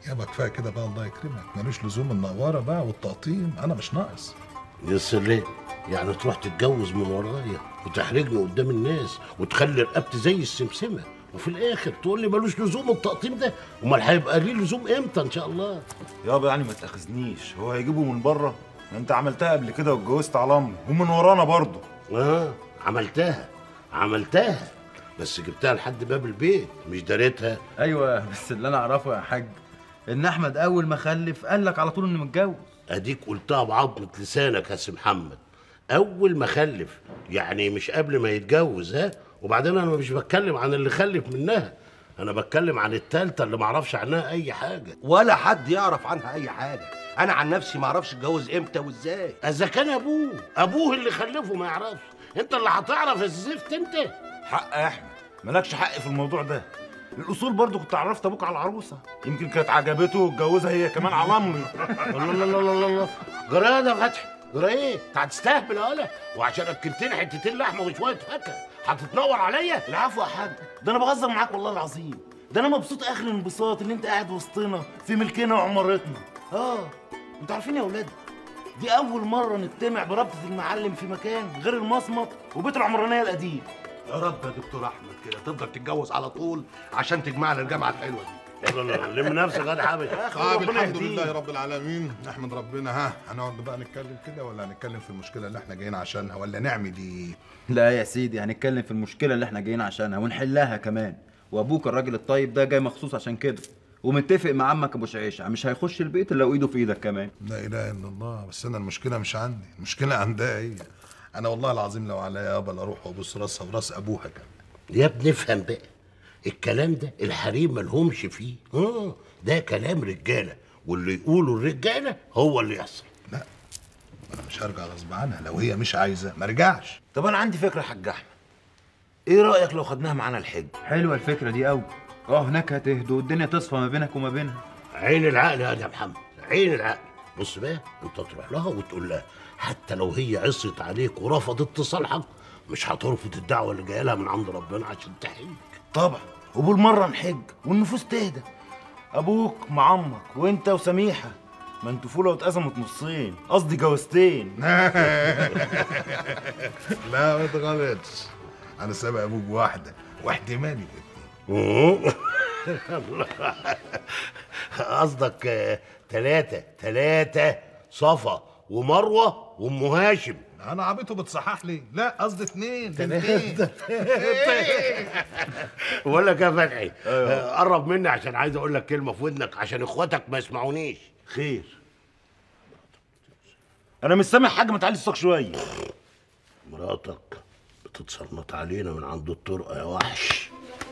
يابا كفايه كده بقى الله يكرمك ملوش لزوم النواره بقى والتقطيم انا مش ناقص يسر ليه يعني تروح تتجوز من ورايا وتحرجني قدام الناس وتخلي رقبتي زي السمسمه وفي الاخر تقول لي ملوش لزوم التقطيم ده امال هيبقى ليه لزوم امتى ان شاء الله يابا يعني ما تاخذنيش هو هيجيبه من بره ما انت عملتها قبل كده واتجوزت على امي ومن ورانا برضه اه عملتها عملتها بس جبتها لحد باب البيت مش داريتها ايوه بس اللي انا اعرفه يا حاج ان احمد اول ما خلف قال لك على طول انه متجوز اديك قلتها بعظمه لسانك يا سي محمد اول ما خلف يعني مش قبل ما يتجوز ها وبعدين انا مش بتكلم عن اللي خلف منها انا بتكلم عن التالتة اللي معرفش عنها اي حاجه ولا حد يعرف عنها اي حاجه انا عن نفسي ما اعرفش اتجوز امتى وازاي اذا كان ابوه ابوه اللي خلفه ما يعرفش انت اللي هتعرف الزفت انت حق يا احمد مالكش حق في الموضوع ده الاصول برضه كنت عرفت ابوك على العروسه يمكن كانت عجبته واتجوزها هي كمان على امي الله الله الله الله الله جرى يا فتحي جرى ايه؟ انت هتستهبل يا ولا وعشان اكلتني حتتين لحمه وشويه فاكهه هتتنور عليا؟ العفو يا حاج ده انا بهزر معاك والله العظيم ده انا مبسوط اخر الانبساط ان انت قاعد وسطنا في ملكنا وعمارتنا اه انتوا عارفين يا اولاد دي اول مره نجتمع برابطه المعلم في مكان غير المصمت وبيت العمرانيه القديم يا رب يا دكتور احمد كده تفضل تتجوز على طول عشان تجمعنا الجامعه الحلوه دي لا لا لا لم نفسك يا حبيبي طيب ربنا الحمد يهديه. لله رب العالمين نحمد ربنا ها هنقعد بقى نتكلم كده ولا هنتكلم في المشكله اللي احنا جايين عشانها ولا نعمل ايه لا يا سيدي هنتكلم في المشكله اللي احنا جايين عشانها ونحلها كمان وابوك الراجل الطيب ده جاي مخصوص عشان كده ومتفق مع عمك ابو شعيشه مش هيخش البيت الا وايده في ايدك كمان لا اله الا الله بس انا المشكله مش عندي المشكله عندها هي انا والله العظيم لو عليا يابا لا اروح وابوس راسها وراس ابوها كمان يا ابني افهم بقى الكلام ده الحريم ملهمش فيه اه ده كلام رجاله واللي يقوله الرجاله هو اللي يحصل لا انا مش هرجع غصب عنها لو هي مش عايزه ما ارجعش طب انا عندي فكره يا حاج احمد ايه رايك لو خدناها معانا الحج حلوه الفكره دي قوي اه هناك هتهدوا والدنيا تصفى ما بينك وما بينها عين العقل يا محمد عين العقل بص بقى انت تروح لها وتقول لها حتى لو هي عصت عليك ورفضت تصالحك مش هترفض الدعوه اللي جايه لها من عند ربنا عشان تحييك طبعا وبالمره نحج والنفوس تهدى ابوك مع امك وانت وسميحه ما انتوا فوله واتقسمت نصين قصدي جوازتين لا ما تغلطش انا سابق ابوك بواحده واحتمالي الاتنين قصدك آه، تلاتة تلاتة صفا ومروة وام هاشم انا عبيطه بتصحح لي لا قصدي اتنين بنتين بقول لك يا فتحي آه، قرب مني عشان عايز اقول لك كلمه في ودنك عشان اخواتك ما يسمعونيش خير انا مش سامع حاجه ما تعلي الصوت شويه مراتك بتتصنط علينا من عند الطرقه يا وحش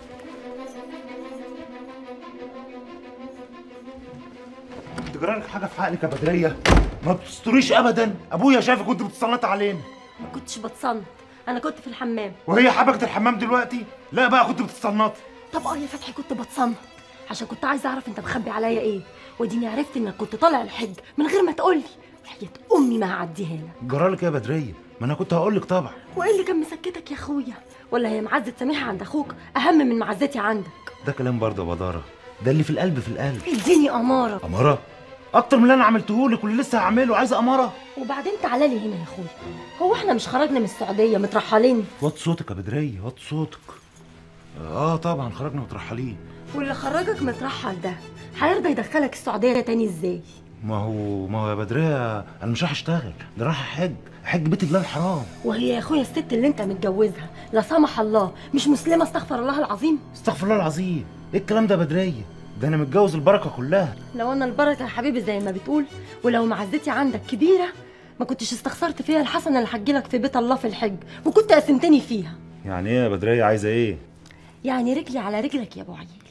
انت جرالك حاجه في عقلك يا بدريه ما بتستريش ابدا ابويا شافك وانت بتتصنط علينا ما كنتش بتصنت انا كنت في الحمام وهي حبكت الحمام دلوقتي لا بقى كنت بتتصنطي طب اه يا فتحي كنت بتصنت عشان كنت عايزه اعرف انت مخبي عليا ايه وديني عرفت انك كنت طالع الحج من غير ما تقولي وحياة امي ما هعديها لك جرالك يا بدريه ما انا كنت هقول لك طبعا وايه اللي كان مسكتك يا اخويا ولا هي معزه سميحه عند اخوك اهم من معزتي عندك ده كلام برضه يا بداره ده اللي في القلب في القلب اديني اماره اماره اكتر من اللي انا عملته لك واللي لسه هعمله عايزه اماره وبعدين تعالى لي هنا يا اخويا هو احنا مش خرجنا من السعوديه مترحلين وطي صوتك يا بدريه وطي صوتك اه طبعا خرجنا مترحلين واللي خرجك مترحل ده هيرضى يدخلك السعوديه تاني ازاي ما هو ما هو يا بدريه انا مش رايح اشتغل ده رايح احج احج بيت الله الحرام وهي يا اخويا الست اللي انت متجوزها لا سمح الله مش مسلمه استغفر الله العظيم استغفر الله العظيم ايه الكلام ده يا بدريه ده انا متجوز البركه كلها لو انا البركه يا حبيبي زي ما بتقول ولو معزتي عندك كبيره ما كنتش استخسرت فيها الحسنه اللي هتجيلك في بيت الله في الحج وكنت قسمتني فيها يعني ايه يا بدريه عايزه ايه يعني رجلي على رجلك يا ابو عيال